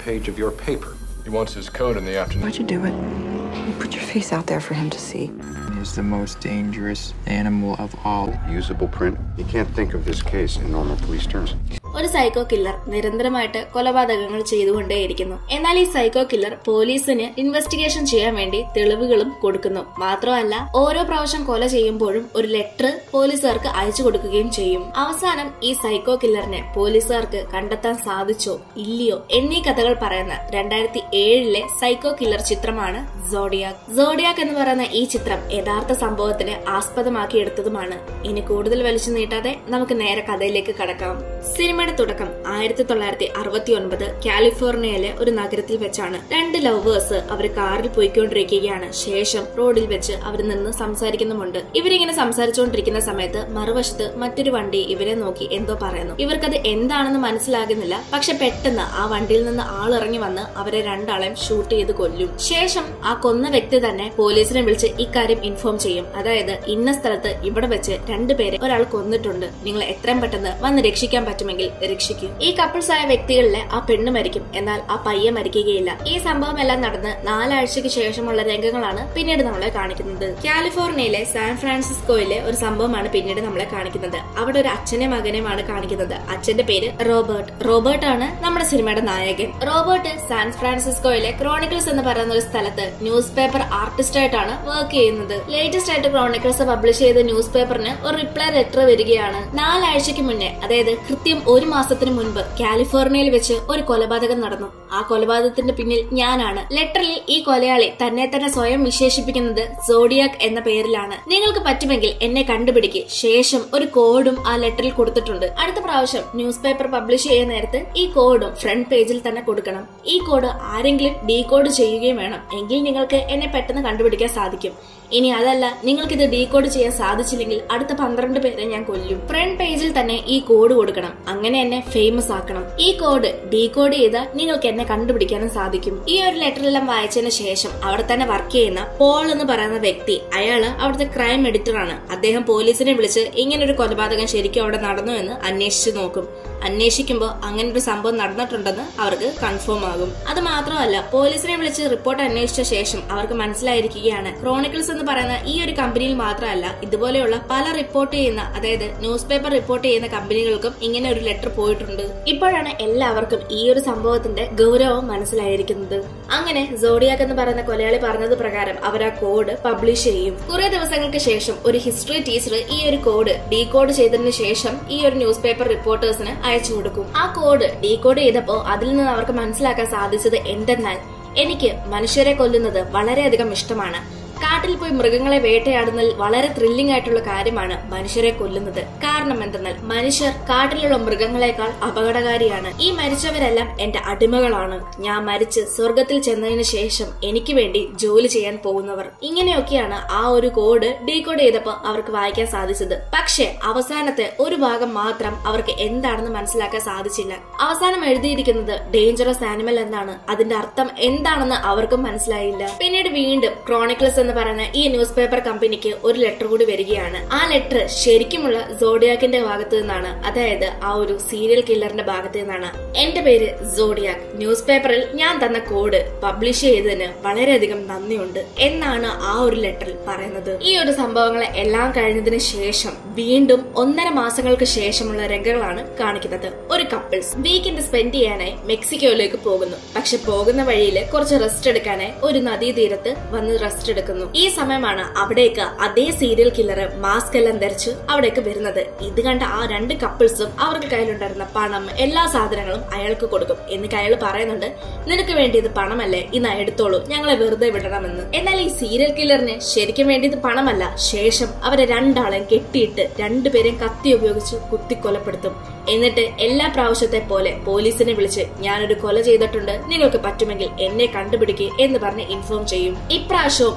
page of your paper. He wants his coat in the afternoon. Why'd you do it? You put your face out there for him to see. is the most dangerous animal of all. Usable print. You can't think of this case in normal police terms. ഒരു psycho killer നിരന്തരമായിട്ട് കൊലപാതകങ്ങൾ ചെയ്തുകൊണ്ടേയിരിക്കുന്നു എന്നാൽ ഈ psycho killer പോലീസിന് investigation ചെയ്യാൻ വേണ്ടി തെളിവുകളും കൊടുക്കുന്നു മാത്രമല്ല ഓരോ പ്രാവശ്യം കൊല ചെയ്യുമ്പോഴും ഒരു ലെറ്റർ പോലീസുകാർക്ക് അയച്ചു കൊടുക്കുകയും ചെയ്യും അവസാനം ഈ സൈക്കോ കില്ലറിനെ പോലീസുകാർക്ക് കണ്ടെത്താൻ സാധിച്ചോ ഇല്ലയോ എന്നീ കഥകൾ പറയുന്ന രണ്ടായിരത്തി ഏഴിലെ സൈക്കോ കില്ലർ ചിത്രമാണ് സോഡിയാക് സോഡിയാക് എന്ന് പറയുന്ന ഈ ചിത്രം യഥാർത്ഥ സംഭവത്തിന് ആസ്പദമാക്കി എടുത്തതുമാണ് ഇനി കൂടുതൽ വലിച്ചു നീട്ടാതെ നമുക്ക് നേരെ കഥയിലേക്ക് കടക്കാം സിനിമയുടെ തുടക്കം ആയിരത്തി തൊള്ളായിരത്തി അറുപത്തി ഒൻപത് കാലിഫോർണിയയിലെ ഒരു നഗരത്തിൽ വെച്ചാണ് രണ്ട് ലവേഴ്സ് അവർ കാറിൽ പോയിക്കൊണ്ടിരിക്കുകയാണ് ശേഷം റോഡിൽ വെച്ച് അവർ നിന്ന് സംസാരിക്കുന്നുമുണ്ട് ഇവരിങ്ങനെ സംസാരിച്ചുകൊണ്ടിരിക്കുന്ന സമയത്ത് മറുവശത്ത് മറ്റൊരു വണ്ടി ഇവരെ നോക്കി എന്തോ പറയുന്നു ഇവർക്കത് എന്താണെന്ന് മനസ്സിലാകുന്നില്ല പക്ഷെ പെട്ടെന്ന് ആ വണ്ടിയിൽ നിന്ന് ആളിറങ്ങി വന്ന് അവരെ രണ്ടാളെയും ഷൂട്ട് ചെയ്ത് കൊല്ലും ശേഷം ആ കൊന്ന വ്യക്തി തന്നെ പോലീസിനെ വിളിച്ച് ഇക്കാര്യം ഇൻഫോം ചെയ്യും അതായത് ഇന്ന സ്ഥലത്ത് ഇവിടെ വെച്ച് രണ്ടുപേരെ ഒരാൾ കൊന്നിട്ടുണ്ട് നിങ്ങൾ എത്രയും പെട്ടെന്ന് വന്ന് രക്ഷിക്കാൻ പറ്റുമെങ്കിൽ രക്ഷിക്കും ഈ കപ്പിൾസ് ആയ വ്യക്തികളിലെ ആ പെണ്ണ് മരിക്കും എന്നാൽ ആ പയ്യ മരിക്കുകയില്ല ഈ സംഭവം എല്ലാം നടന്ന് നാലാഴ്ചയ്ക്ക് ശേഷമുള്ള രംഗങ്ങളാണ് പിന്നീട് നമ്മളെ കാണിക്കുന്നത് കാലിഫോർണിയയിലെ സാൻ ഫ്രാൻസിസ്കോയിലെ ഒരു സംഭവമാണ് പിന്നീട് നമ്മളെ കാണിക്കുന്നത് അവിടെ ഒരു അച്ഛനെ മകനെയുമാണ് കാണിക്കുന്നത് അച്ഛന്റെ പേര് റോബർട്ട് റോബർട്ട് ആണ് നമ്മുടെ സിനിമയുടെ നായകൻ റോബർട്ട് സാൻ ഫ്രാൻസിസ്കോയിലെ ക്രോണിക്കിൾസ് എന്ന് പറയുന്ന ഒരു സ്ഥലത്ത് ന്യൂസ് പേപ്പർ ആർട്ടിസ്റ്റ് ആയിട്ടാണ് വർക്ക് ചെയ്യുന്നത് ലേറ്റസ്റ്റ് ആയിട്ട് ക്രോണിക്കിൾസ് പബ്ലിഷ് ചെയ്ത ന്യൂസ് പേപ്പറിന് ഒരു റിപ്ലൈ ലെറ്റർ വരികയാണ് നാലാഴ്ചയ്ക്ക് മുന്നേ അതായത് കൃത്യം ഒരു മാസത്തിന് മുൻപ് കാലിഫോർണിയയിൽ വെച്ച് ഒരു കൊലപാതകം നടന്നു ആ കൊലപാതകത്തിന്റെ പിന്നിൽ ഞാനാണ് ലെറ്ററിൽ ഈ കൊലയാളി തന്നെ തന്നെ സ്വയം വിശേഷിപ്പിക്കുന്നത് സോഡിയാക് എന്ന പേരിലാണ് നിങ്ങൾക്ക് പറ്റുമെങ്കിൽ എന്നെ കണ്ടുപിടിക്ക് ശേഷം ഒരു കോഡും ആ ലെറ്ററിൽ കൊടുത്തിട്ടുണ്ട് അടുത്ത പ്രാവശ്യം ന്യൂസ് പേപ്പർ പബ്ലിഷ് ചെയ്യുന്ന നേരത്ത് ഈ കോഡും ഫ്രണ്ട് പേജിൽ തന്നെ കൊടുക്കണം ഈ കോഡ് ആരെങ്കിലും ഡീകോഡ് ചെയ്യുകയും വേണം എങ്കിൽ നിങ്ങൾക്ക് എന്നെ പെട്ടെന്ന് കണ്ടുപിടിക്കാൻ സാധിക്കും ഇനി അതല്ല നിങ്ങൾക്ക് ഇത് ഡീകോഡ് ചെയ്യാൻ സാധിച്ചില്ലെങ്കിൽ അടുത്ത പന്ത്രണ്ട് പേരെ ഞാൻ കൊല്ലും ഫ്രണ്ട് പേജിൽ തന്നെ ഈ കോഡ് കൊടുക്കണം അങ്ങനെ എന്നെ ഫേമസ് ആക്കണം ഈ കോഡ് ഡീകോഡ് ചെയ്താൽ നിങ്ങൾക്ക് എന്നെ കണ്ടുപിടിക്കാനും സാധിക്കും ഈ ഒരു ലെറ്ററെല്ലാം വായിച്ചതിന് ശേഷം അവിടെ തന്നെ വർക്ക് ചെയ്യുന്ന പോൾ എന്ന് പറയുന്ന വ്യക്തി അയാള് അവിടുത്തെ ക്രൈം എഡിറ്റർ ആണ് അദ്ദേഹം പോലീസിനെ വിളിച്ച് ഇങ്ങനെ ഒരു കൊലപാതകം ശരിക്കും അവിടെ നടന്നു എന്ന് അന്വേഷിച്ചു നോക്കും അന്വേഷിക്കുമ്പോൾ അങ്ങനെ ഒരു സംഭവം നടന്നിട്ടുണ്ടെന്ന് അവർക്ക് കൺഫേം ആകും അത് മാത്രമല്ല പോലീസിനെ വിളിച്ച് റിപ്പോർട്ട് അന്വേഷിച്ച ശേഷം അവർക്ക് മനസ്സിലായിരിക്കുകയാണ് ക്രോണിക്കിൾസ് എന്ന് പറയുന്ന ഈ ഒരു കമ്പനിയിൽ മാത്രമല്ല ഇതുപോലെയുള്ള പല റിപ്പോർട്ട് ചെയ്യുന്ന അതായത് ന്യൂസ് പേപ്പർ റിപ്പോർട്ട് ചെയ്യുന്ന കമ്പനികൾക്കും ഇങ്ങനെ ഒരു ലെറ്റർ പോയിട്ടുണ്ട് ഇപ്പോഴാണ് എല്ലാവർക്കും ഈ ഒരു സംഭവത്തിന്റെ ഗൗരവം മനസ്സിലായിരിക്കുന്നത് അങ്ങനെ സോഡിയാക് എന്ന് പറയുന്ന കൊലയാളി പറഞ്ഞത് പ്രകാരം അവർ ആ കോഡ് പബ്ലിഷ് ചെയ്യും കുറെ ദിവസങ്ങൾക്ക് ശേഷം ഒരു ഹിസ്റ്ററി ടീച്ചർ ഈ ഒരു കോഡ് ഡീകോഡ് ചെയ്തതിനു ശേഷം ഈ ഒരു ന്യൂസ് പേപ്പർ റിപ്പോർട്ടേഴ്സിന് അയച്ചു കൊടുക്കും ആ കോഡ് ഡീകോഡ് ചെയ്തപ്പോൾ അതിൽ നിന്ന് അവർക്ക് മനസ്സിലാക്കാൻ സാധിച്ചത് എന്തെന്നാൽ എനിക്ക് മനുഷ്യരെ കൊല്ലുന്നത് വളരെയധികം ഇഷ്ടമാണ് കാട്ടിൽ പോയി മൃഗങ്ങളെ വേട്ടയാടുന്നതിൽ വളരെ ത്രില്ലിംഗ് ആയിട്ടുള്ള കാര്യമാണ് മനുഷ്യരെ കൊല്ലുന്നത് കാരണം എന്തെന്നാൽ മനുഷ്യർ കാട്ടിലുള്ള മൃഗങ്ങളെക്കാൾ അപകടകാരിയാണ് ഈ മരിച്ചവരെല്ലാം എന്റെ അടിമകളാണ് ഞാൻ മരിച്ച് സ്വർഗത്തിൽ ചെന്നതിന് ശേഷം എനിക്ക് വേണ്ടി ജോലി ചെയ്യാൻ പോകുന്നവർ ഇങ്ങനെയൊക്കെയാണ് ആ ഒരു കോഡ് ഡീകോഡ് ചെയ്തപ്പോൾ അവർക്ക് വായിക്കാൻ സാധിച്ചത് പക്ഷേ അവസാനത്തെ ഒരു ഭാഗം മാത്രം അവർക്ക് എന്താണെന്ന് മനസ്സിലാക്കാൻ സാധിച്ചില്ല അവസാനം എഴുതിയിരിക്കുന്നത് ഡേഞ്ചറസ് ആനിമൽ എന്നാണ് അതിന്റെ അർത്ഥം എന്താണെന്ന് അവർക്കും മനസ്സിലായില്ല പിന്നീട് വീണ്ടും ക്രോണിക്കിൾസ് എന്ന് പറയുന്ന ഈ ന്യൂസ് പേപ്പർ കമ്പനിക്ക് ഒരു ലെറ്റർ കൂടി വരികയാണ് ആ ലെറ്റർ ശരിക്കുമുള്ള സോഡിയാക്കിന്റെ ഭാഗത്ത് നിന്നാണ് അതായത് ആ ഒരു സീരിയൽ കില്ലറിന്റെ ഭാഗത്ത് നിന്നാണ് എന്റെ പേര് സോഡിയാക് ന്യൂസ് പേപ്പറിൽ ഞാൻ തന്ന കോഡ് പബ്ലിഷ് ചെയ്തതിന് വളരെയധികം നന്ദിയുണ്ട് എന്നാണ് ആ ഒരു ലെറ്ററിൽ പറയുന്നത് ഈ ഒരു സംഭവങ്ങളെ എല്ലാം കഴിഞ്ഞതിന് ശേഷം വീണ്ടും ഒന്നര മാസങ്ങൾക്ക് ശേഷമുള്ള രംഗങ്ങളാണ് കാണിക്കുന്നത് ഒരു കപ്പിൾസ് വീക്കെൻഡ് സ്പെൻഡ് ചെയ്യാനായി മെക്സിക്കോയിലേക്ക് പോകുന്നു പക്ഷെ പോകുന്ന വഴിയിൽ കുറച്ച് റെസ്റ്റ് എടുക്കാനായി ഒരു നദീതീരത്ത് വന്ന് റെസ്റ്റ് എടുക്കുന്നു ഈ സമയമാണ് അവിടേക്ക് അതേ സീരിയൽ കില്ലർ മാസ്ക് എല്ലാം ധരിച്ച് അവിടേക്ക് വരുന്നത് ഇത് കണ്ട ആ രണ്ട് കപ്പിൾസും അവർക്ക് കയ്യിലുണ്ടായിരുന്ന പണം എല്ലാ സാധനങ്ങളും അയാൾക്ക് കൊടുക്കും എന്നിട്ട് അയാൾ പറയുന്നുണ്ട് നിനക്ക് വേണ്ടിയത് പണമല്ലേ ഇന്ന് എടുത്തോളൂ ഞങ്ങളെ വെറുതെ വിടണമെന്ന് എന്നാൽ ഈ സീരിയൽ കില്ലറിന് ശരിക്കും വേണ്ടിയത് പണമല്ല ശേഷം അവരെ രണ്ടാളെയും കെട്ടിയിട്ട് രണ്ടുപേരെയും കത്തി ഉപയോഗിച്ച് കുത്തിക്കൊലപ്പെടുത്തും എന്നിട്ട് എല്ലാ പ്രാവശ്യത്തെ പോലെ പോലീസിനെ വിളിച്ച് ഞാനൊരു കൊല ചെയ്തിട്ടുണ്ട് നിങ്ങൾക്ക് പറ്റുമെങ്കിൽ എന്നെ കണ്ടുപിടിക്കുക എന്ന് പറഞ്ഞ് ഇൻഫോം ചെയ്യും ഇപ്രാവശ്യവും ആ കപ്പിൾ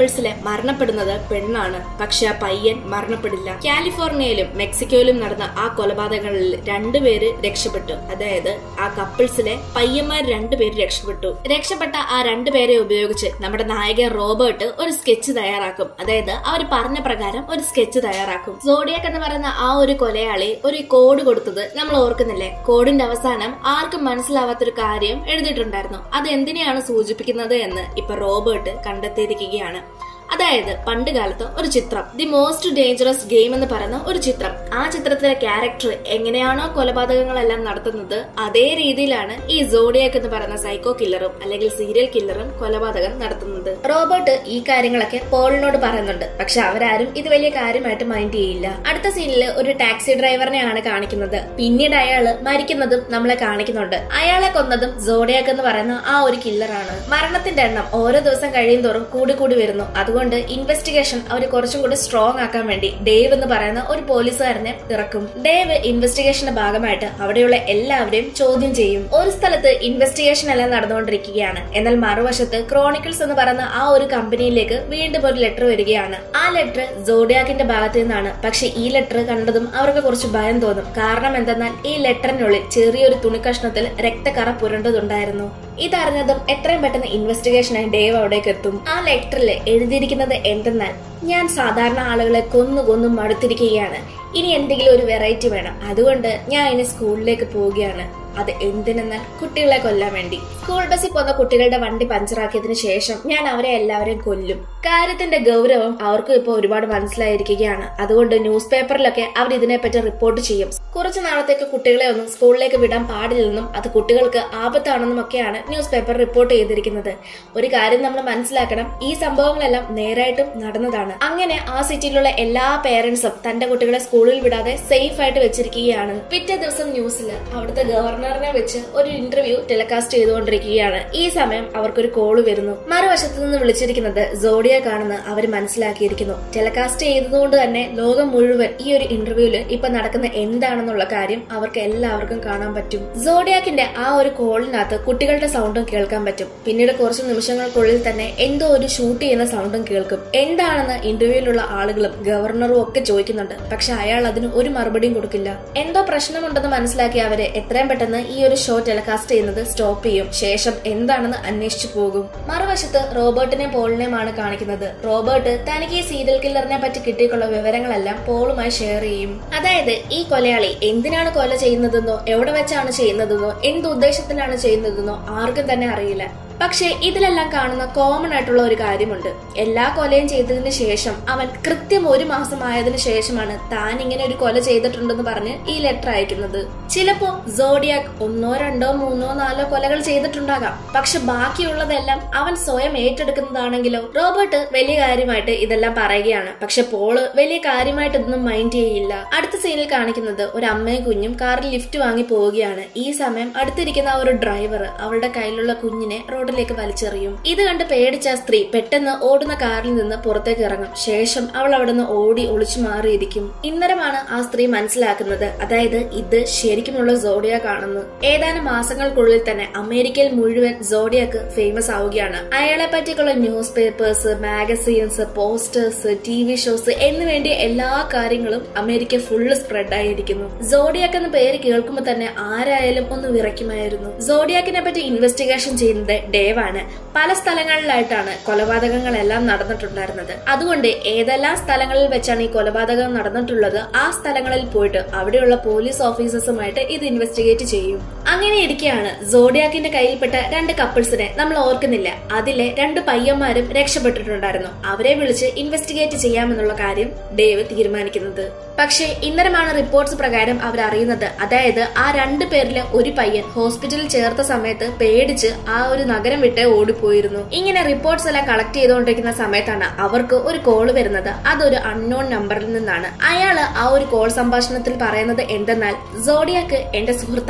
കപ്പിൾസിലെ മരണപ്പെടുന്നത് പെണ്ണാണ് പക്ഷെ ആ പയ്യൻ മരണപ്പെടില്ല കാലിഫോർണിയയിലും മെക്സിക്കോയിലും നടന്ന ആ കൊലപാതകങ്ങളിൽ രണ്ടുപേര് രക്ഷപ്പെട്ടു അതായത് ആ കപ്പിൾസിലെ പയ്യന്മാർ രണ്ടുപേര് രക്ഷപ്പെട്ടു രക്ഷപ്പെട്ട ആ രണ്ടുപേരെ ഉപയോഗിച്ച് നമ്മുടെ നായകൻ റോബർട്ട് ഒരു സ്കെച്ച് തയ്യാറാക്കും അതായത് അവർ പറഞ്ഞ പ്രകാരം ഒരു സ്കെച്ച് തയ്യാറാക്കും സോഡിയാക്ക് എന്ന് പറയുന്ന ആ ഒരു കൊലയാളി ഒരു കോഡ് കൊടുത്തത് നമ്മൾ ഓർക്കുന്നില്ലേ കോഡിന്റെ അവസാനം ആർക്കും മനസ്സിലാവാത്തൊരു കാര്യം എഴുതിയിട്ടുണ്ടായിരുന്നു അത് എന്തിനെയാണ് സൂചിപ്പിക്കുന്നത് എന്ന് ഇപ്പൊ റോബർട്ട് കണ്ടെത്തിയിരിക്കുകയാണ് അതായത് പണ്ട് കാലത്ത് ഒരു ചിത്രം ദി മോസ്റ്റ് ഡേഞ്ചറസ് ഗെയിം എന്ന് പറയുന്ന ഒരു ചിത്രം ആ ചിത്രത്തിലെ ക്യാരക്ടർ എങ്ങനെയാണോ കൊലപാതകങ്ങളെല്ലാം നടത്തുന്നത് അതേ രീതിയിലാണ് ഈ സോഡിയാക്ക് എന്ന് പറയുന്ന സൈക്കോ കില്ലറും അല്ലെങ്കിൽ സീരിയൽ കില്ലറും കൊലപാതകം നടത്തുന്നത് റോബർട്ട് ഈ കാര്യങ്ങളൊക്കെ പോളിനോട് പറയുന്നുണ്ട് പക്ഷെ അവരാരും ഇത് വലിയ കാര്യമായിട്ട് മൈൻഡ് ചെയ്യില്ല അടുത്ത സീനിൽ ഒരു ടാക്സി ഡ്രൈവറിനെയാണ് കാണിക്കുന്നത് പിന്നീട് അയാള് മരിക്കുന്നതും നമ്മളെ കാണിക്കുന്നുണ്ട് അയാളെ കൊന്നതും സോഡിയാക്ക് എന്ന് പറയുന്ന ആ ഒരു കില്ലറാണ് മരണത്തിന്റെ എണ്ണം ഓരോ ദിവസം കഴിയും തോറും കൂടി കൂടി വരുന്നു അതുകൊണ്ട് ഇൻവെസ്റ്റിഗേഷൻ അവർ കുറച്ചും കൂടി സ്ട്രോങ് ആക്കാൻ വേണ്ടി ഡേവ് എന്ന് പറയുന്ന ഒരു പോലീസുകാരനെ ഇറക്കും ഡേവ് ഇൻവെസ്റ്റിഗേഷന്റെ ഭാഗമായിട്ട് അവിടെയുള്ള എല്ലാവരെയും ചോദ്യം ചെയ്യും ഒരു സ്ഥലത്ത് ഇൻവെസ്റ്റിഗേഷൻ എല്ലാം നടന്നുകൊണ്ടിരിക്കുകയാണ് എന്നാൽ മറുവശത്ത് ക്രോണിക്കിൾസ് എന്ന് പറയുന്ന ആ ഒരു കമ്പനിയിലേക്ക് വീണ്ടും ഒരു ലെറ്റർ വരികയാണ് ആ ലെറ്റർ സോഡിയാക്കിന്റെ ഭാഗത്ത് നിന്നാണ് പക്ഷെ ഈ ലെറ്റർ കണ്ടതും അവർക്ക് കുറച്ച് ഭയം തോന്നും കാരണം എന്തെന്നാൽ ഈ ലെറ്ററിനുള്ളിൽ ചെറിയൊരു തുണിക്കഷ്ണത്തിൽ രക്തക്കറ പുരണ്ടതുണ്ടായിരുന്നു ഇതറിഞ്ഞതും എത്രയും പെട്ടെന്ന് ഇൻവെസ്റ്റിഗേഷനായി ഡേവ് അവിടേക്ക് എത്തും ആ ലെറ്ററിൽ എഴുതിയിരിക്കുന്നത് എന്തെന്നാൽ ഞാൻ സാധാരണ ആളുകളെ കൊന്നു കൊന്നു മടുത്തിരിക്കുകയാണ് ഇനി എന്തെങ്കിലും ഒരു വെറൈറ്റി വേണം അതുകൊണ്ട് ഞാൻ ഇനി സ്കൂളിലേക്ക് പോവുകയാണ് അത് എന്തിനെന്നാൽ കുട്ടികളെ കൊല്ലാൻ വേണ്ടി സ്കൂൾ ബസ്സിൽ പോകുന്ന കുട്ടികളുടെ വണ്ടി പഞ്ചറാക്കിയതിനു ശേഷം ഞാൻ അവരെ എല്ലാവരെയും കൊല്ലും കാര്യത്തിന്റെ ഗൗരവം അവർക്കും ഇപ്പോൾ ഒരുപാട് മനസ്സിലായിരിക്കുകയാണ് അതുകൊണ്ട് ന്യൂസ് പേപ്പറിലൊക്കെ അവർ ഇതിനെപ്പറ്റി റിപ്പോർട്ട് ചെയ്യും കുറച്ചു നാളത്തേക്ക് കുട്ടികളെ ഒന്നും സ്കൂളിലേക്ക് വിടാൻ പാടില്ലെന്നും അത് കുട്ടികൾക്ക് ആപത്താണെന്നും ഒക്കെയാണ് ന്യൂസ് പേപ്പർ റിപ്പോർട്ട് ചെയ്തിരിക്കുന്നത് ഒരു കാര്യം നമ്മൾ മനസ്സിലാക്കണം ഈ സംഭവങ്ങളെല്ലാം നേരായിട്ടും നടന്നതാണ് അങ്ങനെ ആ സിറ്റിയിലുള്ള എല്ലാ പേരൻസും തന്റെ കുട്ടികളെ സ്കൂളിൽ വിടാതെ സേഫ് ആയിട്ട് വെച്ചിരിക്കുകയാണ് പിറ്റേ ദിവസം ന്യൂസിൽ അവിടുത്തെ ഗവർണറിനെ വെച്ച് ഒരു ഇന്റർവ്യൂ ടെലികാസ്റ്റ് ചെയ്തുകൊണ്ടിരിക്കുകയാണ് ഈ സമയം അവർക്കൊരു കോള് വരുന്നു മറുവശത്ത് നിന്ന് വിളിച്ചിരിക്കുന്നത് സോഡിയാക്ക് ആണെന്ന് അവർ മനസ്സിലാക്കിയിരിക്കുന്നു ടെലികാസ്റ്റ് ചെയ്തതുകൊണ്ട് തന്നെ ലോകം മുഴുവൻ ഈ ഒരു ഇന്റർവ്യൂല് ഇപ്പൊ നടക്കുന്ന എന്താണെന്നുള്ള കാര്യം അവർക്ക് എല്ലാവർക്കും കാണാൻ പറ്റും സോഡിയാക്കിന്റെ ആ ഒരു കോളിനകത്ത് കുട്ടികളുടെ സൗണ്ടും കേൾക്കാൻ പറ്റും പിന്നീട് കുറച്ച് നിമിഷങ്ങൾക്കുള്ളിൽ തന്നെ എന്തോ ഒരു ഷൂട്ട് ചെയ്യുന്ന സൗണ്ടും കേൾക്കും എന്താണെന്ന് ഇന്റർവ്യൂവിലുള്ള ആളുകളും ഗവർണറും ഒക്കെ ചോദിക്കുന്നുണ്ട് പക്ഷെ അയാൾ അതിന് ഒരു മറുപടിയും കൊടുക്കില്ല എന്തോ പ്രശ്നമുണ്ടെന്ന് മനസ്സിലാക്കി അവര് എത്രയും പെട്ടെന്ന് ഈ ഒരു ഷോ ടെലികാസ്റ്റ് ചെയ്യുന്നത് സ്റ്റോപ്പ് ചെയ്യും ശേഷം എന്താണെന്ന് അന്വേഷിച്ചു പോകും മറുവശത്ത് റോബർട്ടിനെ പോളിനെയുമാണ് കാണിക്കുന്നത് റോബർട്ട് തനിക്ക് ഈ സീരിയൽ കില്ലറിനെ പറ്റി കിട്ടിയിട്ടുള്ള വിവരങ്ങളെല്ലാം പോളുമായി ഷെയർ ചെയ്യും അതായത് ഈ കൊലയാളി എന്തിനാണ് കൊല ചെയ്യുന്നതെന്നോ എവിടെ വെച്ചാണ് ചെയ്യുന്നതെന്നോ എന്ത് ഉദ്ദേശത്തിലാണ് ചെയ്യുന്നതെന്നോ ആർക്കും തന്നെ അറിയില്ല പക്ഷേ ഇതിലെല്ലാം കാണുന്ന കോമൺ ആയിട്ടുള്ള ഒരു കാര്യമുണ്ട് എല്ലാ കൊലയും ചെയ്തതിന് ശേഷം അവൻ കൃത്യം ഒരു മാസം ആയതിനു ശേഷമാണ് താൻ ഇങ്ങനെ ഒരു കൊല ചെയ്തിട്ടുണ്ടെന്ന് പറഞ്ഞ് ഈ ലെറ്റർ അയക്കുന്നത് ചിലപ്പോ സോഡിയാക് ഒന്നോ രണ്ടോ മൂന്നോ നാലോ കൊലകൾ ചെയ്തിട്ടുണ്ടാകാം പക്ഷെ ബാക്കിയുള്ളതെല്ലാം അവൻ സ്വയം ഏറ്റെടുക്കുന്നതാണെങ്കിലോ റോബർട്ട് വലിയ കാര്യമായിട്ട് ഇതെല്ലാം പറയുകയാണ് പക്ഷെ പോള് വലിയ കാര്യമായിട്ട് ഇതൊന്നും മൈൻഡ് ചെയ്യില്ല അടുത്ത സീനിൽ കാണിക്കുന്നത് ഒരു അമ്മയും കുഞ്ഞും കാറിൽ ലിഫ്റ്റ് വാങ്ങി പോവുകയാണ് ഈ സമയം അടുത്തിരിക്കുന്ന ആ ഒരു ഡ്രൈവർ അവളുടെ കയ്യിലുള്ള കുഞ്ഞിനെ റോഡിലേക്ക് വലിച്ചെറിയും ഇത് കണ്ട് പേടിച്ച ആ സ്ത്രീ പെട്ടെന്ന് ഓടുന്ന കാറിൽ നിന്ന് പുറത്തേക്ക് ഇറങ്ങും ശേഷം അവൾ അവിടുന്ന് ഓടി ഒളിച്ചു മാറിയിരിക്കും ഇന്നരമാണ് ആ സ്ത്രീ മനസ്സിലാക്കുന്നത് അതായത് ഇത് ശരിക്കുമുള്ള സോഡിയാക്ക് ആണെന്ന് ഏതാനും മാസങ്ങൾക്കുള്ളിൽ തന്നെ അമേരിക്കയിൽ മുഴുവൻ സോഡിയാക്ക് ഫേമസ് ആവുകയാണ് അയാളെ പറ്റിയുള്ള newspapers magazines posters T V shows എന്നുവേണ്ടി എല്ലാ കാര്യങ്ങളും അമേരിക്ക ഫുള്ള് സ്പ്രെഡ് ആയിരിക്കുന്നു സോഡിയാക്ക് എന്ന പേര് കേൾക്കുമ്പോൾ തന്നെ ആരായാലും ഒന്ന് വിറയ്ക്കുമായിരുന്നു സോഡിയാക്കിനെ പറ്റി ഇൻവെസ്റ്റിഗേഷൻ ചെയ്യുന്നത് ഡേവാണ് പല സ്ഥലങ്ങളിലായിട്ടാണ് കൊലപാതകങ്ങളെല്ലാം നടന്നിട്ടുണ്ടായിരുന്നത് അതുകൊണ്ട് ഏതെല്ലാം സ്ഥലങ്ങളിൽ വെച്ചാണ് ഈ കൊലപാതകം നടന്നിട്ടുള്ളത് ആ സ്ഥലങ്ങളിൽ പോയിട്ട് അവിടെയുള്ള പോലീസ് ഓഫീസേഴ്സുമായിട്ട് ഇത് ഇൻവെസ്റ്റിഗേറ്റ് ചെയ്യും അങ്ങനെ ഇരിക്കെയാണ് സോഡിയാക്കിന്റെ കയ്യിൽപ്പെട്ട രണ്ട് കപ്പിൾസിനെ നമ്മൾ ഓർക്കുന്നില്ല അതിലെ രണ്ട് പയ്യന്മാരും രക്ഷപ്പെട്ടിട്ടുണ്ടായിരുന്നു അവരെ വിളിച്ച് ഇൻവെസ്റ്റിഗേറ്റ് ചെയ്യാമെന്നുള്ള കാര്യം ഡേവ് തീരുമാനിക്കുന്നത് പക്ഷേ ഇന്നരമാണ് റിപ്പോർട്ട്സ് പ്രകാരം അവർ അറിയുന്നത് അതായത് ആ രണ്ടു പേരിലെ ഒരു പയ്യൻ ഹോസ്പിറ്റലിൽ ചേർത്ത സമയത്ത് പേടിച്ച് ആ ഒരു നഗരം വിട്ടേ ഓടിപ്പോയിരുന്നു ഇങ്ങനെ റിപ്പോർട്ട്സ് എല്ലാം കളക്ട് ചെയ്തുകൊണ്ടിരിക്കുന്ന സമയത്താണ് അവർക്ക് ഒരു കോൾ വരുന്നത് അതൊരു അൺനോൺ നമ്പറിൽ നിന്നാണ് അയാള് ആ ഒരു കോൾ സംഭാഷണത്തിൽ പറയുന്നത് എന്തെന്നാൽ സോഡിയാക്ക് എന്റെ സുഹൃത്താണ്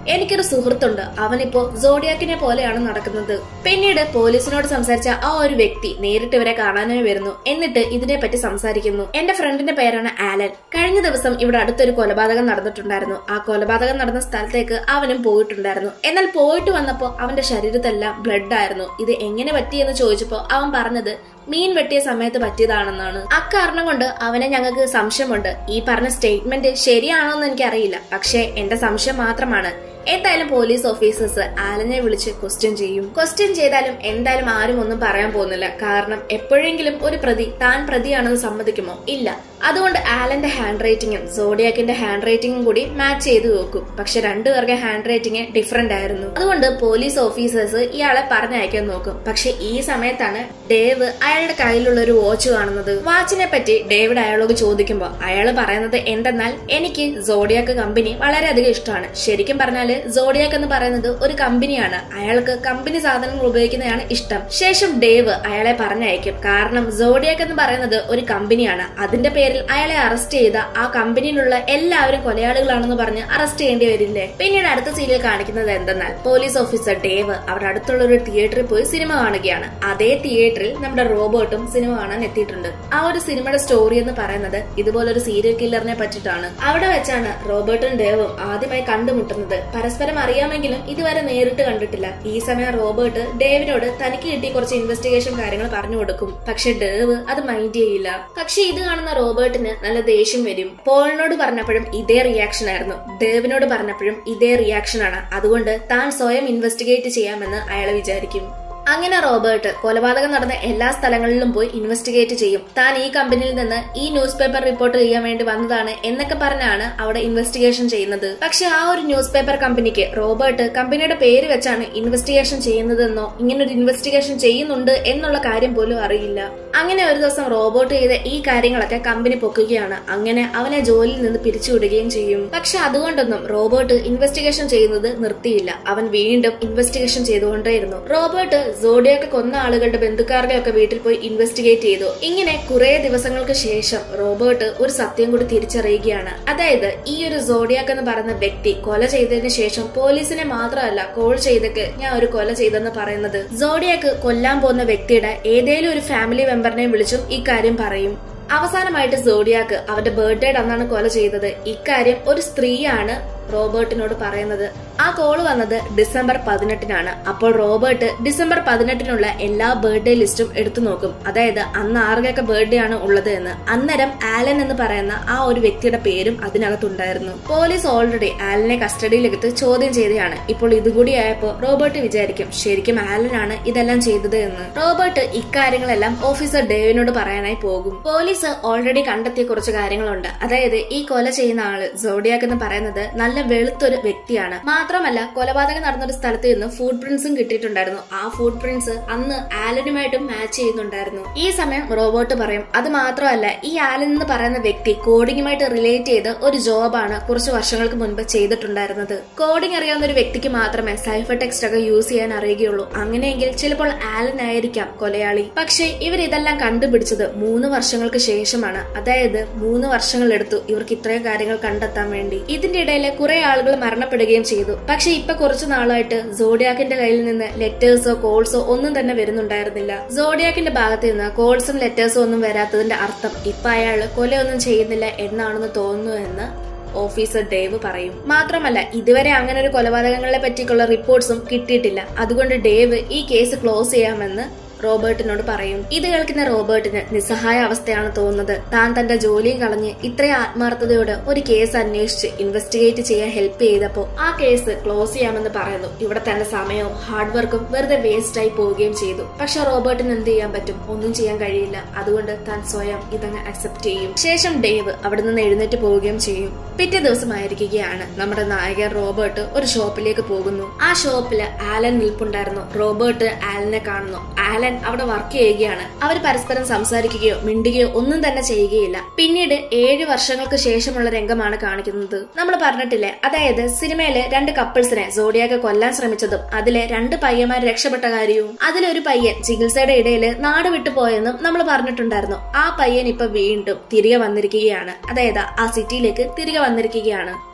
എനിക്കൊരു സുഹൃത്തുണ്ട് അവനിപ്പോ സോഡിയാക്കിനെ പോലെയാണ് നടക്കുന്നത് പിന്നീട് പോലീസിനോട് സംസാരിച്ച ആ ഒരു വ്യക്തി നേരിട്ട് ഇവരെ കാണാനായി വരുന്നു എന്നിട്ട് ഇതിനെപ്പറ്റി സംസാരിക്കുന്നു എന്റെ ഫ്രണ്ടിന്റെ പേരാണ് ആലൻ കഴിഞ്ഞ ദിവസം ഇവിടെ അടുത്തൊരു കൊലപാതകം നടന്നിട്ടുണ്ടായിരുന്നു ആ കൊലപാതകം നടന്ന സ്ഥലത്തേക്ക് അവനും പോയിട്ടുണ്ടായിരുന്നു എന്നാൽ പോയിട്ട് വന്നപ്പോ അവന്റെ ശരീരത്തെല്ലാം ബ്ലഡ് ആയിരുന്നു ഇത് എങ്ങനെ പറ്റിയെന്ന് ചോദിച്ചപ്പോ അവൻ പറഞ്ഞത് മീൻ വെട്ടിയ സമയത്ത് പറ്റിയതാണെന്നാണ് അക്കാരണം കൊണ്ട് അവനെ ഞങ്ങൾക്ക് സംശയമുണ്ട് ഈ പറഞ്ഞ സ്റ്റേറ്റ്മെന്റ് ശരിയാണോ എന്ന് എനിക്കറിയില്ല പക്ഷേ എന്റെ സംശയം മാത്രമാണ് എന്തായാലും പോലീസ് ഓഫീസേഴ്സ് ആലനെ വിളിച്ച് ക്വസ്റ്റ്യൻ ചെയ്യും ക്വസ്റ്റ്യൻ ചെയ്താലും എന്തായാലും ആരും ഒന്നും പറയാൻ പോകുന്നില്ല കാരണം എപ്പോഴെങ്കിലും ഒരു പ്രതി താൻ പ്രതിയാണെന്ന് സമ്മതിക്കുമോ ഇല്ല അതുകൊണ്ട് ആലന്റെ ഹാൻഡ് റൈറ്റിംഗും സോഡിയാക്കിന്റെ ഹാൻഡ് റൈറ്റിംഗും കൂടി മാച്ച് ചെയ്ത് നോക്കും പക്ഷെ രണ്ടുപേരുടെ ഹാൻഡ് റൈറ്റിംഗ് ഡിഫറെന്റ് ആയിരുന്നു അതുകൊണ്ട് പോലീസ് ഓഫീസേഴ്സ് ഇയാളെ പറഞ്ഞയക്കാൻ നോക്കും പക്ഷെ ഈ സമയത്താണ് ഡേവ് അയാളുടെ കയ്യിലുള്ള ഒരു വാച്ച് കാണുന്നത് വാച്ചിനെ പറ്റി ഡേവിഡ് അയാളോട് ചോദിക്കുമ്പോൾ അയാൾ പറയുന്നത് എന്തെന്നാൽ എനിക്ക് സോഡിയാക്ക് കമ്പനി വളരെയധികം ഇഷ്ടമാണ് ശരിക്കും പറഞ്ഞാല് സോഡിയാക്ക് എന്ന് പറയുന്നത് ഒരു കമ്പനിയാണ് അയാൾക്ക് കമ്പനി സാധനങ്ങൾ ഉപയോഗിക്കുന്നതാണ് ഇഷ്ടം ശേഷം ഡേവ് അയാളെ പറഞ്ഞയക്കും കാരണം സോഡിയാക്ക് എന്ന് പറയുന്നത് ഒരു കമ്പനിയാണ് അതിന്റെ പേരിൽ അയാളെ അറസ്റ്റ് ചെയ്ത ആ കമ്പനിയിലുള്ള എല്ലാവരും കൊലയാളികളാണെന്ന് പറഞ്ഞ് അറസ്റ്റ് ചെയ്യേണ്ടി വരില്ലേ പിന്നീട് അടുത്ത സീരിയൽ കാണിക്കുന്നത് എന്തെന്നാൽ പോലീസ് ഓഫീസർ ഡേവ് അവിടെ അടുത്തുള്ള ഒരു തിയേറ്ററിൽ പോയി സിനിമ കാണുകയാണ് അതേ തിയേറ്ററിൽ നമ്മുടെ റോബോട്ടും സിനിമ കാണാൻ എത്തിയിട്ടുണ്ട് ആ ഒരു സിനിമയുടെ സ്റ്റോറി എന്ന് പറയുന്നത് ഇതുപോലൊരു സീരിയൽ കില്ലറിനെ പറ്റിയിട്ടാണ് അവിടെ വെച്ചാണ് റോബർട്ടും ഡേവും ആദ്യമായി കണ്ടുമുട്ടുന്നത് പരസ്പരം അറിയാമെങ്കിലും ഇതുവരെ നേരിട്ട് കണ്ടിട്ടില്ല ഈ സമയം റോബർട്ട് ഡേവിനോട് തനിക്ക് കിട്ടിയ കുറച്ച് ഇൻവെസ്റ്റിഗേഷൻ കാര്യങ്ങൾ പറഞ്ഞു കൊടുക്കും പക്ഷെ ഡേവ് അത് മൈൻഡ് ചെയ്യില്ല പക്ഷെ ഇത് കാണുന്ന റോബർട്ടിന് നല്ല ദേഷ്യം വരും പോളിനോട് പറഞ്ഞപ്പോഴും ഇതേ റിയാക്ഷൻ ആയിരുന്നു ഡേവിനോട് പറഞ്ഞപ്പോഴും ഇതേ റിയാക്ഷൻ ആണ് അതുകൊണ്ട് താൻ സ്വയം ഇൻവെസ്റ്റിഗേറ്റ് ചെയ്യാമെന്ന് അയാൾ വിചാരിക്കും അങ്ങനെ റോബർട്ട് കൊലപാതകം നടന്ന എല്ലാ സ്ഥലങ്ങളിലും പോയി ഇൻവെസ്റ്റിഗേറ്റ് ചെയ്യും താൻ ഈ കമ്പനിയിൽ നിന്ന് ഈ ന്യൂസ് പേപ്പർ റിപ്പോർട്ട് ചെയ്യാൻ വേണ്ടി വന്നതാണ് എന്നൊക്കെ പറഞ്ഞാണ് അവിടെ ഇൻവെസ്റ്റിഗേഷൻ ചെയ്യുന്നത് പക്ഷെ ആ ഒരു ന്യൂസ് പേപ്പർ കമ്പനിക്ക് റോബർട്ട് കമ്പനിയുടെ പേര് വെച്ചാണ് ഇൻവെസ്റ്റിഗേഷൻ ചെയ്യുന്നതെന്നോ ഇങ്ങനെ ഒരു ഇൻവെസ്റ്റിഗേഷൻ ചെയ്യുന്നുണ്ട് എന്നുള്ള കാര്യം പോലും അറിയില്ല അങ്ങനെ ഒരു ദിവസം റോബോട്ട് ചെയ്ത ഈ കാര്യങ്ങളൊക്കെ കമ്പനി പൊക്കുകയാണ് അങ്ങനെ അവനെ ജോലിയിൽ നിന്ന് പിരിച്ചുവിടുകയും ചെയ്യും പക്ഷെ അതുകൊണ്ടൊന്നും റോബോട്ട് ഇൻവെസ്റ്റിഗേഷൻ ചെയ്യുന്നത് നിർത്തിയില്ല അവൻ വീണ്ടും ഇൻവെസ്റ്റിഗേഷൻ ചെയ്തുകൊണ്ടേയിരുന്നു റോബോട്ട് സോഡിയൊക്കെ കൊന്ന ആളുകളുടെ ബന്ധുക്കാരുടെ ഒക്കെ വീട്ടിൽ പോയി ഇൻവെസ്റ്റിഗേറ്റ് ചെയ്തു ഇങ്ങനെ കുറെ ദിവസങ്ങൾക്ക് ശേഷം റോബോട്ട് ഒരു സത്യം കൂടി തിരിച്ചറിയുകയാണ് അതായത് ഈ ഒരു സോഡിയാക്ക് എന്ന് പറയുന്ന വ്യക്തി കൊല ചെയ്തതിനു ശേഷം പോലീസിനെ മാത്രമല്ല കോൾ ചെയ്തൊക്കെ ഞാൻ ഒരു കൊല ചെയ്തെന്ന് പറയുന്നത് സോഡിയാക്ക് കൊല്ലാൻ പോകുന്ന വ്യക്തിയുടെ ഏതേലും ഒരു ഫാമിലി മെമ്പറിനെ വിളിച്ചും ഇക്കാര്യം പറയും അവസാനമായിട്ട് സോഡിയാക്ക് അവന്റെ ബർത്ത്ഡേയുടെ അന്നാണ് കൊല ചെയ്തത് ഇക്കാര്യം ഒരു സ്ത്രീയാണ് റോബർട്ടിനോട് പറയുന്നത് ആ കോള് വന്നത് ഡിസംബർ പതിനെട്ടിനാണ് അപ്പോൾ റോബർട്ട് ഡിസംബർ പതിനെട്ടിനുള്ള എല്ലാ ബർത്ത്ഡേ ലിസ്റ്റും എടുത്തു നോക്കും അതായത് അന്ന് ആരുടെയൊക്കെ ബർത്ത്ഡേ ആണ് ഉള്ളത് എന്ന് അന്നേരം ആലൻ എന്ന് പറയുന്ന ആ ഒരു വ്യക്തിയുടെ പേരും അതിനകത്തുണ്ടായിരുന്നു പോലീസ് ഓൾറെഡി ആലനെ കസ്റ്റഡിയിലെടുത്ത് ചോദ്യം ചെയ്തതാണ് ഇപ്പോൾ ഇതുകൂടി ആയപ്പോ റോബർട്ട് വിചാരിക്കും ശരിക്കും ആലനാണ് ഇതെല്ലാം ചെയ്തത് എന്ന് റോബർട്ട് ഇക്കാര്യങ്ങളെല്ലാം ഓഫീസർ ഡേവിനോട് പറയാനായി പോകും പോലീസ് ഓൾറെഡി കണ്ടെത്തിയ കുറച്ച് കാര്യങ്ങളുണ്ട് അതായത് ഈ കൊല ചെയ്യുന്ന ആള് സോഡിയാക്ക് എന്ന് പറയുന്നത് നല്ല വെളുത്തൊരു വ്യക്തിയാണ് മാത്രമല്ല കൊലപാതകം നടന്നൊരു സ്ഥലത്ത് നിന്ന് ഫുഡ് പ്രിന്റ്സും കിട്ടിയിട്ടുണ്ടായിരുന്നു ആ ഫുഡ് പ്രിന്റ്സ് അന്ന് ആലനുമായിട്ടും മാച്ച് ചെയ്യുന്നുണ്ടായിരുന്നു ഈ സമയം റോബോട്ട് പറയും അത് മാത്രമല്ല ഈ ആലൻ എന്ന് പറയുന്ന വ്യക്തി കോഡിങ്ങുമായിട്ട് റിലേറ്റ് ചെയ്ത് ഒരു ജോബാണ് കുറച്ച് വർഷങ്ങൾക്ക് മുൻപ് ചെയ്തിട്ടുണ്ടായിരുന്നത് കോഡിംഗ് അറിയാവുന്ന ഒരു വ്യക്തിക്ക് മാത്രമേ സൈഫർ ടെക്സ്റ്റ് ഒക്കെ യൂസ് ചെയ്യാൻ അറിയുകയുള്ളൂ അങ്ങനെയെങ്കിൽ ചിലപ്പോൾ ആലൻ ആയിരിക്കാം കൊലയാളി പക്ഷേ ഇവർ ഇതെല്ലാം കണ്ടുപിടിച്ചത് മൂന്ന് വർഷങ്ങൾക്ക് ശേഷമാണ് അതായത് മൂന്ന് വർഷങ്ങൾ എടുത്തു ഇവർക്ക് ഇത്രയും കാര്യങ്ങൾ കണ്ടെത്താൻ വേണ്ടി ഇതിന്റെ ഇടയിൽ കുറെ ആളുകൾ മരണപ്പെടുകയും ചെയ്തു പക്ഷെ ഇപ്പൊ കുറച്ചു നാളായിട്ട് സോഡിയാക്കിന്റെ കയ്യിൽ നിന്ന് ലെറ്റേഴ്സോ കോൾസോ ഒന്നും തന്നെ വരുന്നുണ്ടായിരുന്നില്ല സോഡിയാക്കിന്റെ ഭാഗത്ത് നിന്ന് കോൾസും ലെറ്റേഴ്സും ഒന്നും വരാത്തതിന്റെ അർത്ഥം ഇപ്പൊ അയാള് കൊലയൊന്നും ചെയ്യുന്നില്ല എന്നാണെന്ന് തോന്നുന്നു എന്ന് ഓഫീസർ ഡേവ് പറയും മാത്രമല്ല ഇതുവരെ അങ്ങനെ ഒരു കൊലപാതകങ്ങളെ പറ്റിയുള്ള റിപ്പോർട്ട്സും കിട്ടിയിട്ടില്ല അതുകൊണ്ട് ഡേവ് ഈ കേസ് ക്ലോസ് ചെയ്യാമെന്ന് റോബർട്ടിനോട് പറയും ഇത് കേൾക്കുന്ന റോബർട്ടിന് നിസ്സഹായ അവസ്ഥയാണ് തോന്നുന്നത് താൻ തന്റെ ജോലിയും കളഞ്ഞ് ഇത്രയും ആത്മാർത്ഥതയോടെ ഒരു കേസ് അന്വേഷിച്ച് ഇൻവെസ്റ്റിഗേറ്റ് ചെയ്യാൻ ഹെൽപ്പ് ചെയ്തപ്പോൾ ആ കേസ് ക്ലോസ് ചെയ്യാമെന്ന് പറയുന്നു ഇവിടെ തന്റെ സമയവും ഹാർഡ് വർക്കും വെറുതെ വേസ്റ്റ് ആയി പോവുകയും ചെയ്തു പക്ഷെ റോബർട്ടിന് എന്ത് ചെയ്യാൻ പറ്റും ഒന്നും ചെയ്യാൻ കഴിയില്ല അതുകൊണ്ട് താൻ സ്വയം ഇതങ്ങ് അക്സെപ്റ്റ് ചെയ്യും ശേഷം ഡേവ് അവിടെ നിന്ന് എഴുന്നേറ്റ് പോവുകയും ചെയ്യും പിറ്റേ ദിവസമായിരിക്കുകയാണ് നമ്മുടെ നായകൻ റോബർട്ട് ഒരു ഷോപ്പിലേക്ക് പോകുന്നു ആ ഷോപ്പില് ആലൻ നിൽപ്പുണ്ടായിരുന്നു റോബർട്ട് ആലനെ കാണുന്നു ആലൻ അവിടെ വർക്ക് ചെയ്യുകയാണ് അവർ പരസ്പരം സംസാരിക്കുകയോ മിണ്ടുകയോ ഒന്നും തന്നെ ചെയ്യുകയില്ല പിന്നീട് ഏഴ് വർഷങ്ങൾക്ക് ശേഷമുള്ള രംഗമാണ് കാണിക്കുന്നത് നമ്മൾ പറഞ്ഞിട്ടില്ലേ അതായത് സിനിമയിലെ രണ്ട് കപ്പിൾസിനെ സോഡിയാക്ക് കൊല്ലാൻ ശ്രമിച്ചതും അതിലെ രണ്ട് പയ്യന്മാർ രക്ഷപ്പെട്ട കാര്യവും അതിലൊരു പയ്യൻ ചികിത്സയുടെ ഇടയിൽ നാട് വിട്ടു പോയെന്നും നമ്മൾ പറഞ്ഞിട്ടുണ്ടായിരുന്നു ആ പയ്യൻ ഇപ്പൊ വീണ്ടും തിരികെ വന്നിരിക്കുകയാണ് അതായത് ആ സിറ്റിയിലേക്ക് തിരികെ വന്നിരിക്കുകയാണ്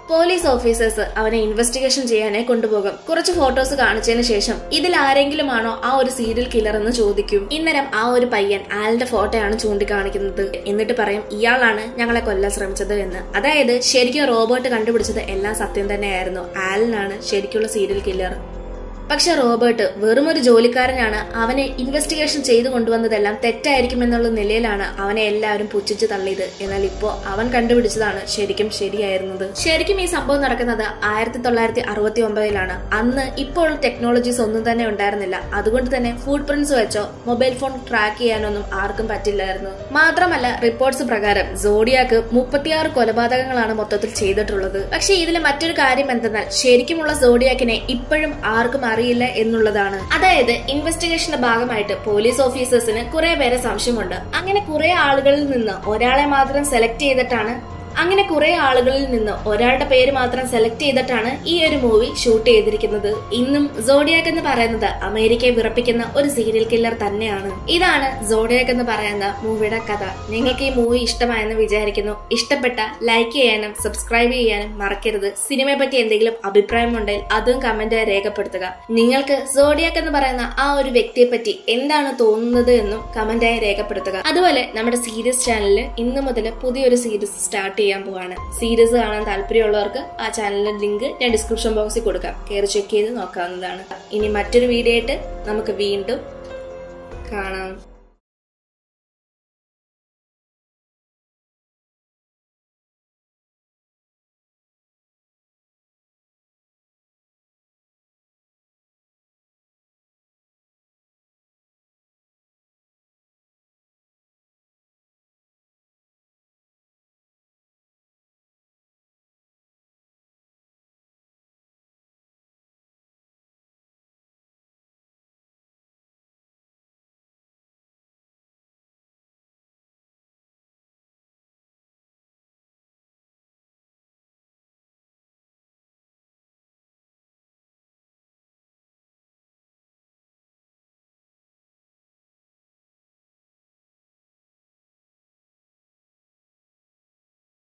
പോലീസ് ഓഫീസേഴ്സ് അവനെ ഇൻവെസ്റ്റിഗേഷൻ ചെയ്യാനായി കൊണ്ടുപോകും കുറച്ച് ഫോട്ടോസ് കാണിച്ചതിന് ശേഷം ഇതിൽ ആരെങ്കിലും ആണോ ആ ഒരു സീരിയൽ കില്ലർ എന്ന് ചോദിക്കും ഇന്നരം ആ ഒരു പയ്യൻ ആലിന്റെ ഫോട്ടോയാണ് ചൂണ്ടിക്കാണിക്കുന്നത് എന്നിട്ട് പറയും ഇയാളാണ് ഞങ്ങളെ കൊല്ലാൻ ശ്രമിച്ചത് എന്ന് അതായത് ശരിക്കും റോബോട്ട് കണ്ടുപിടിച്ചത് എല്ലാം സത്യം തന്നെയായിരുന്നു ആലിനാണ് ശരിക്കുള്ള സീരിയൽ കില്ലർ പക്ഷെ റോബർട്ട് വെറും ഒരു ജോലിക്കാരനാണ് അവനെ ഇൻവെസ്റ്റിഗേഷൻ ചെയ്തു കൊണ്ടുവന്നതെല്ലാം തെറ്റായിരിക്കുമെന്നുള്ള നിലയിലാണ് അവനെ എല്ലാവരും പുച്ഛിച്ചു തള്ളിയത് എന്നാൽ ഇപ്പോ അവൻ കണ്ടുപിടിച്ചതാണ് ശരിക്കും ശരിയായിരുന്നത് ശരിക്കും ഈ സംഭവം നടക്കുന്നത് ആയിരത്തി തൊള്ളായിരത്തി അറുപത്തി ഒമ്പതിലാണ് അന്ന് ഇപ്പോൾ ടെക്നോളജീസ് ഒന്നും തന്നെ ഉണ്ടായിരുന്നില്ല അതുകൊണ്ട് തന്നെ ഫുഡ് പ്രിന്റ്സ് വെച്ചോ മൊബൈൽ ഫോൺ ട്രാക്ക് ചെയ്യാനൊന്നും ആർക്കും പറ്റില്ലായിരുന്നു മാത്രമല്ല റിപ്പോർട്ട്സ് പ്രകാരം സോഡിയാക്ക് മുപ്പത്തിയാറ് കൊലപാതകങ്ങളാണ് മൊത്തത്തിൽ ചെയ്തിട്ടുള്ളത് പക്ഷെ ഇതിൽ മറ്റൊരു കാര്യം എന്തെന്നാൽ ശരിക്കുമുള്ള സോഡിയാക്കിനെ ഇപ്പോഴും ആർക്കും അറിയില്ല എന്നുള്ളതാണ് അതായത് ഇൻവെസ്റ്റിഗേഷന്റെ ഭാഗമായിട്ട് പോലീസ് ഓഫീസേഴ്സിന് കുറെ പേരെ സംശയമുണ്ട് അങ്ങനെ കുറെ ആളുകളിൽ നിന്ന് ഒരാളെ മാത്രം സെലക്ട് ചെയ്തിട്ടാണ് അങ്ങനെ കുറെ ആളുകളിൽ നിന്ന് ഒരാളുടെ പേര് മാത്രം സെലക്ട് ചെയ്തിട്ടാണ് ഈ ഒരു മൂവി ഷൂട്ട് ചെയ്തിരിക്കുന്നത് ഇന്നും സോഡിയാക്ക് എന്ന് പറയുന്നത് അമേരിക്കയെ വിറപ്പിക്കുന്ന ഒരു സീരിയൽ കില്ലർ തന്നെയാണ് ഇതാണ് സോഡിയാക്ക് എന്ന് പറയുന്ന മൂവിയുടെ കഥ നിങ്ങൾക്ക് ഈ മൂവി ഇഷ്ടമായെന്ന് വിചാരിക്കുന്നു ഇഷ്ടപ്പെട്ട ലൈക്ക് ചെയ്യാനും സബ്സ്ക്രൈബ് ചെയ്യാനും മറക്കരുത് സിനിമയെ പറ്റി എന്തെങ്കിലും അഭിപ്രായം ഉണ്ടെങ്കിൽ അതും കമന്റ് രേഖപ്പെടുത്തുക നിങ്ങൾക്ക് സോഡിയാക്ക് എന്ന് പറയുന്ന ആ ഒരു വ്യക്തിയെ പറ്റി എന്താണ് തോന്നുന്നത് എന്നും കമന്റായി രേഖപ്പെടുത്തുക അതുപോലെ നമ്മുടെ സീരീസ് ചാനലിൽ ഇന്ന് മുതൽ പുതിയൊരു സീരീസ് സ്റ്റാർട്ട് ചെയ്യാൻ പോവാണ് സീരീസ് കാണാൻ താല്പര്യമുള്ളവർക്ക് ആ ചാനലിന്റെ ലിങ്ക് ഞാൻ ഡിസ്ക്രിപ്ഷൻ ബോക്സിൽ കൊടുക്കാം കയറി ചെക്ക് ചെയ്ത് നോക്കാവുന്നതാണ് ഇനി മറ്റൊരു വീഡിയോ ആയിട്ട് നമുക്ക് വീണ്ടും കാണാം